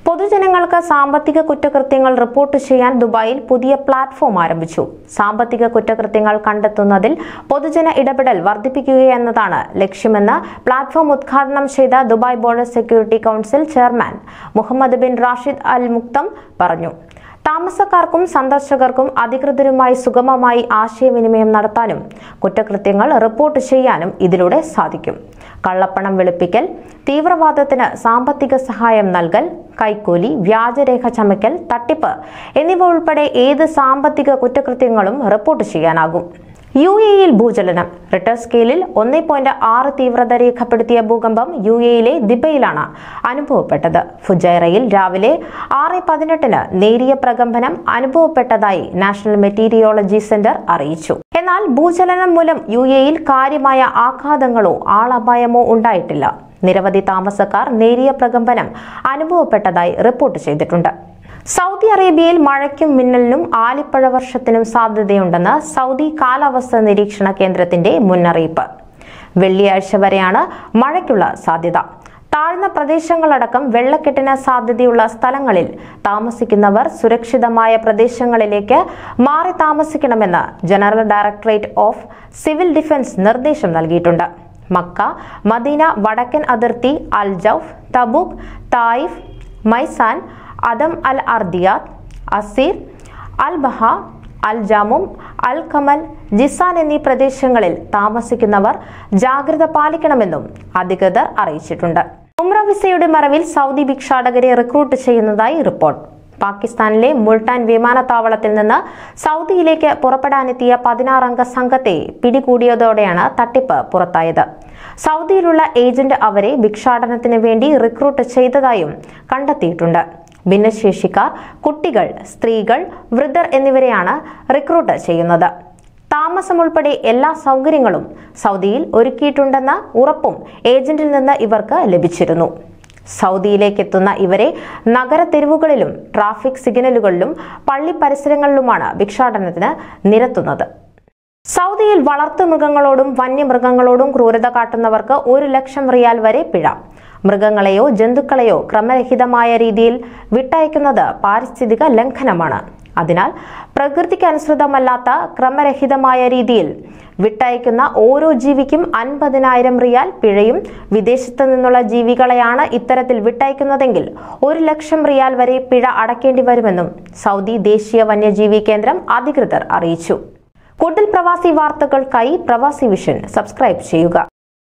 പൊതുജനങ്ങൾക്ക് സാമ്പത്തിക കുറ്റകൃത്യങ്ങൾ റിപ്പോർട്ട് ചെയ്യാൻ ദുബായിൽ പുതിയ പ്ലാറ്റ്ഫോം ആരംഭിച്ചു സാമ്പത്തിക കുറ്റകൃത്യങ്ങൾ കണ്ടെത്തുന്നതിൽ പൊതുജന ഇടപെടൽ വർദ്ധിപ്പിക്കുകയെന്നതാണ് ലക്ഷ്യമെന്ന് പ്ലാറ്റ്ഫോം ഉദ്ഘാടനം ചെയ്ത Dubai border security council chairman Mohammed bin Rashid Al Maktoum പറഞ്ഞു താമസക്കാർക്കും സന്ദർശകർക്കും അധികൃതരുമായി സുഗമമായി ആശയവിനിമയം നടത്താനും കുറ്റകൃത്യങ്ങൾ റിപ്പോർട്ട് ചെയ്യാനും ഇതിലൂടെ സാധിക്കും കള്ളപ്പണം വെളുപ്പിക്കൽ തീവ്രവാദത്തിന് സാമ്പത്തിക സഹായം നൽകൽ കൈക്കൂലി വ്യാജരേഖ ചമയ്ക്കൽ തട്ടിപ്പ് എന്നിവ ഉൾപ്പെടെ ഏത് സാമ്പത്തിക കുറ്റകൃത്യങ്ങളും റിപ്പോർട്ട് ചെയ്യാനാകും യു എയിൽ ഭൂചലനം റിട്ടർ സ്കെയിലിൽ ഒന്നേ പോയിന്റ് ആറ് തീവ്രത രേഖപ്പെടുത്തിയ ഭൂകമ്പം യു എയിലെ ദിബയിലാണ് അനുഭവപ്പെട്ടത് ഫുജൈറയിൽ രാവിലെ ആറ് പതിനെട്ടിന് നേരിയ പ്രകമ്പനം അനുഭവപ്പെട്ടതായി നാഷണൽ മെറ്റീരിയോളജി സെന്റർ അറിയിച്ചു എന്നാൽ ഭൂചലനം മൂലം യു എയിൽ കാര്യമായ ആഘാതങ്ങളോ ആളപായമോ ഉണ്ടായിട്ടില്ല നിരവധി താമസക്കാർ നേരിയ പ്രകമ്പനം അനുഭവപ്പെട്ടതായി റിപ്പോർട്ട് ചെയ്തിട്ടുണ്ട് സൗദി അറേബ്യയിൽ മഴയ്ക്കും മിന്നലിനും ആലിപ്പഴ വർഷത്തിനും സാധ്യതയുണ്ടെന്ന് സൗദി കാലാവസ്ഥാ നിരീക്ഷണ കേന്ദ്രത്തിന്റെ മുന്നറിയിപ്പ് വെള്ളിയാഴ്ച വരെയാണ് മഴയ്ക്കുള്ള സാധ്യത താഴ്ന്ന പ്രദേശങ്ങളടക്കം വെള്ളക്കെട്ടിന് സാധ്യതയുള്ള സ്ഥലങ്ങളിൽ താമസിക്കുന്നവർ സുരക്ഷിതമായ പ്രദേശങ്ങളിലേക്ക് മാറി താമസിക്കണമെന്ന് general directorate of civil defence നിർദ്ദേശം നൽകിയിട്ടുണ്ട് മക്ക മദീന വടക്കൻ അതിർത്തി Al Jouf Tabuk Taif Maisan Adham Al Ardiyat Asir Al Baha Al Jamum Al Kamil Jizan എന്നീ പ്രദേശങ്ങളിൽ താമസിക്കുന്നവർ ജാഗ്രത പാലിക്കണമെന്നും അധികൃതർ അറിയിച്ചിട്ടുണ്ട് ഉംറ വിസയുടെ മറവിൽ സൗദി ഭിക്ഷാടകരെ റിക്രൂട്ട് ചെയ്യുന്നതായി റിപ്പോർട്ട് പാകിസ്ഥാനിലെ മുൾട്ടാൻ വിമാനത്താവളത്തിൽ നിന്ന് സൗദിയിലേക്ക് പുറപ്പെടാനെത്തിയ പതിനാറംഗ സംഘത്തെ പിടികൂടിയതോടെയാണ് തട്ടിപ്പ് പുറത്തായത് സൗദിയിലുള്ള ഏജന്റ് അവരെ ഭിക്ഷാടനത്തിന് വേണ്ടി റിക്രൂട്ട് ചെയ്തതായും കണ്ടെത്തിയിട്ടുണ്ട് ഭിന്നശേഷിക്കാർ കുട്ടികൾ സ്ത്രീകൾ വൃദ്ധർ എന്നിവരെയാണ് റിക്രൂട്ട് ചെയ്യുന്നത് താമസം ഉൾപ്പെടെ എല്ലാ സൗകര്യങ്ങളും സൗദിയിൽ ഒരുക്കിയിട്ടുണ്ടെന്ന ഉറപ്പും ഏജന്റിൽ നിന്ന് ഇവർക്ക് ലഭിച്ചിരുന്നു സൗദിയിലേക്ക് എത്തുന്ന ഇവരെ നഗര തെരുവുകളിലും ട്രാഫിക് സിഗ്നലുകളിലും പള്ളി പരിസരങ്ങളിലുമാണ് ഭിക്ഷാടനത്തിന് നിരത്തുന്നത് സൗദിയിൽ വളർത്തുമൃഗങ്ങളോടും വന്യമൃഗങ്ങളോടും ക്രൂരത കാട്ടുന്നവർക്ക് ഒരു ലക്ഷം റിയാൽ വരെ പിഴ മൃഗങ്ങളെയോ ജന്തുക്കളെയോ ക്രമരഹിതമായ രീതിയിൽ വിട്ടയക്കുന്നത് പാരിസ്ഥിതിക ലംഘനമാണ് അതിനാൽ പ്രകൃതിക്ക് അനുസൃതമല്ലാത്ത ക്രമരഹിതമായ രീതിയിൽ വിട്ടയക്കുന്ന ഓരോ ജീവിക്കും അൻപതിനായിരം റിയാൽ പിഴയും വിദേശത്ത് നിന്നുള്ള ജീവികളെയാണ് ഇത്തരത്തിൽ വിട്ടയക്കുന്നതെങ്കിൽ ഒരു ലക്ഷം റിയാൽ വരെ പിഴ അടയ്ക്കേണ്ടി വരുമെന്നും സൗദി ദേശീയ വന്യജീവി കേന്ദ്രം അധികൃതർ അറിയിച്ചു കൂടുതൽ പ്രവാസി വാർത്തകൾക്കായി പ്രവാസി വിഷൻ സബ്സ്ക്രൈബ് ചെയ്യുക